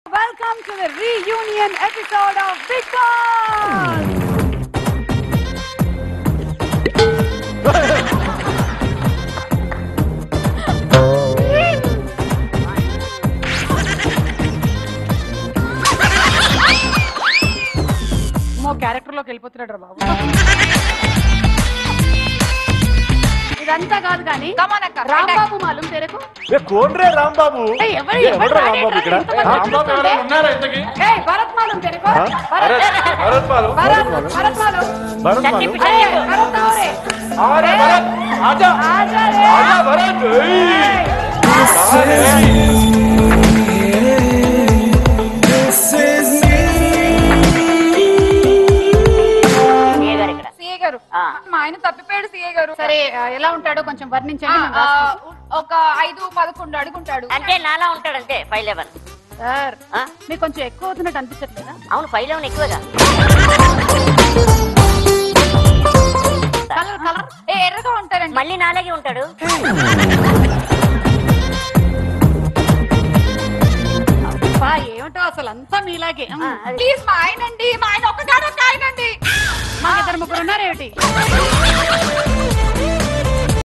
Welcome to the reunion episode of Big Boss. మో character లోకి వెళ్ళిపోతున్నాడు రా బాబు ఇదంతా కాదు కానీ రాంబాబు మాలం తెరకు ఏ కోన్రే రాంబాబు ఏయ్, ఎవరు- ఏ, ఎవరు ఎవడ్రా రాడే రాంబాబు ఇక్కడ ఇంతమంది రాంబాబు చూస్తుంటే? ఎవరైనా ఉన్నారా ఇంతకీ ఏయ్, భరత్ మాలం తెరకు ఆ? భరత్ భరత్ బాలు భరత్ భరత్ మాలం భరత్ బాలు ఏయ్, భరత్ అవరే ఆరే భరత్ ఆజా ఆజా రే ఆజా భరత్ ఏయ్. సీఏ గారు ఇక్కడ సీఏ గారు ఆ. మా ఆయన తప్పిపోయాడు సీఏ గారు సరే ఆ, ఎలా ఉంటాడో కొంచెం వర్ణించండి మేము ఆ, రాసుకుంటాం. ఒక ఐదు పదకొండు అడుగుంటాడు అంటే నాలా ఉంటాడు అంతే ఫైవ్ లెవెన్ సార్ మీకు కొంచెం ఎక్కువ అవుతున్నట్టు అనిపించట్లేదా అవును ఫైవ్ లెవెన్ ఎక్కువగా కలర్ కలర్ ఏ ఎర్రగా ఉంటారండి మళ్ళీ నాలాగే ఉంటాడు బా ఏమిటో అసలు అంతా మీలాగే ఆ, అది. ప్లీజ్ మా ఆయన అండి మా ఆయన ఒకగాడు ఒక ఆయన అండి మాకు ఇద్దరు ముగ్గురు ఉన్నారేమిటి